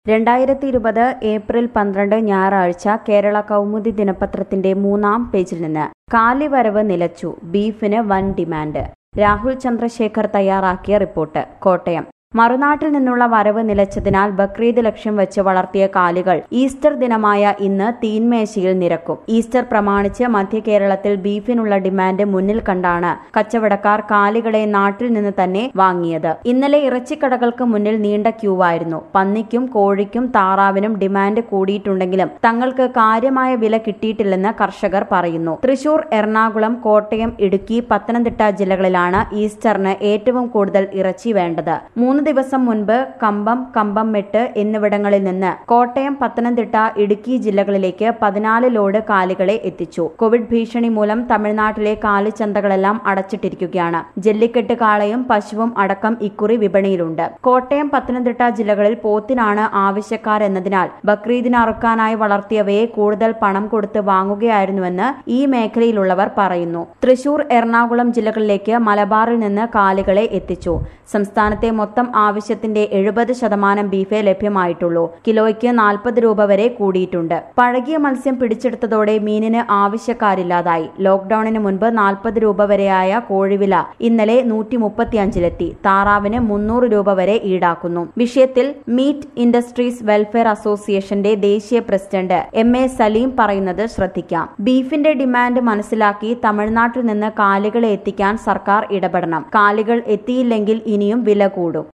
രണ്ടായിരത്തി ഇരുപത് ഏപ്രിൽ പന്ത്രണ്ട് ഞായറാഴ്ച കേരള കൗമുദി ദിനപത്രത്തിന്റെ മൂന്നാം പേജിൽ നിന്ന് കാലിവരവ് നിലച്ചു ബീഫിന് വൻ ഡിമാൻഡ് രാഹുൽ ചന്ദ്രശേഖർ തയ്യാറാക്കിയ റിപ്പോർട്ട് കോട്ടയം മറുനാട്ടിൽ നിന്നുള്ള വരവ് നിലച്ചതിനാൽ ബക്രീദ് ലക്ഷ്യം വെച്ച് വളർത്തിയ കാലികൾ ഈസ്റ്റർ ദിനമായ ഇന്ന് തീൻമേശയിൽ നിരക്കും ഈസ്റ്റർ പ്രമാണിച്ച് മധ്യ കേരളത്തിൽ ബീഫിനുള്ള ഡിമാൻഡ് മുന്നിൽ കണ്ടാണ് കച്ചവടക്കാർ കാലികളെ നാട്ടിൽ നിന്ന് തന്നെ വാങ്ങിയത് ഇന്നലെ ഇറച്ചിക്കടകൾക്ക് മുന്നിൽ നീണ്ട ക്യൂവായിരുന്നു പന്നിക്കും കോഴിക്കും താറാവിനും ഡിമാൻഡ് കൂടിയിട്ടുണ്ടെങ്കിലും തങ്ങൾക്ക് കാര്യമായ വില കിട്ടിയിട്ടില്ലെന്ന് കർഷകർ പറയുന്നു തൃശൂർ എറണാകുളം കോട്ടയം ഇടുക്കി പത്തനംതിട്ട ജില്ലകളിലാണ് ഈസ്റ്ററിന് ഏറ്റവും കൂടുതൽ ഇറച്ചി വേണ്ടത് മൂന്ന് ദിവസം മുൻപ് കമ്പം കമ്പംമെട്ട് എന്നിവിടങ്ങളിൽ നിന്ന് കോട്ടയം പത്തനംതിട്ട ഇടുക്കി ജില്ലകളിലേക്ക് പതിനാല് ലോഡ് കാലികളെ എത്തിച്ചു കോവിഡ് ഭീഷണി മൂലം തമിഴ്നാട്ടിലെ കാലിച്ചന്തകളെല്ലാം അടച്ചിട്ടിരിക്കുകയാണ് ജല്ലിക്കെട്ട് കാളയും പശുവും അടക്കം ഇക്കുറി വിപണിയിലുണ്ട് കോട്ടയം പത്തനംതിട്ട ജില്ലകളിൽ പോത്തിനാണ് ആവശ്യക്കാരെന്നതിനാൽ ബക്രീദിന് അറുക്കാനായി വളർത്തിയവയെ കൂടുതൽ പണം കൊടുത്ത് വാങ്ങുകയായിരുന്നുവെന്ന് ഈ മേഖലയിലുള്ളവർ പറയുന്നു തൃശൂർ എറണാകുളം ജില്ലകളിലേക്ക് മലബാറിൽ നിന്ന് കാലികളെ എത്തിച്ചു സംസ്ഥാനത്തെ മൊത്തം ആവശ്യത്തിന്റെ എഴുപത് ശതമാനം ബീഫേ ലഭ്യമായിട്ടുള്ളൂ കിലോയ്ക്ക് നാൽപ്പത് രൂപ വരെ കൂടിയിട്ടുണ്ട് പഴകിയ മത്സ്യം പിടിച്ചെടുത്തതോടെ മീനിന് ആവശ്യക്കാരില്ലാതായി ലോക്ഡൌണിന് മുൻപ് നാൽപ്പത് രൂപ വരെയായ കോഴിവില ഇന്നലെ നൂറ്റി മുപ്പത്തിയഞ്ചിലെത്തി താറാവിന് മുന്നൂറ് രൂപ വരെ ഈടാക്കുന്നു വിഷയത്തിൽ മീറ്റ് ഇൻഡസ്ട്രീസ് വെൽഫെയർ അസോസിയേഷന്റെ ദേശീയ പ്രസിഡന്റ് എം എ സലീം പറയുന്നത് ശ്രദ്ധിക്കാം ബീഫിന്റെ ഡിമാൻഡ് മനസ്സിലാക്കി തമിഴ്നാട്ടിൽ നിന്ന് കാലികളെ എത്തിക്കാൻ സർക്കാർ ഇടപെടണം കാലികൾ എത്തിയില്ലെങ്കിൽ ഇനിയും വില കൂടും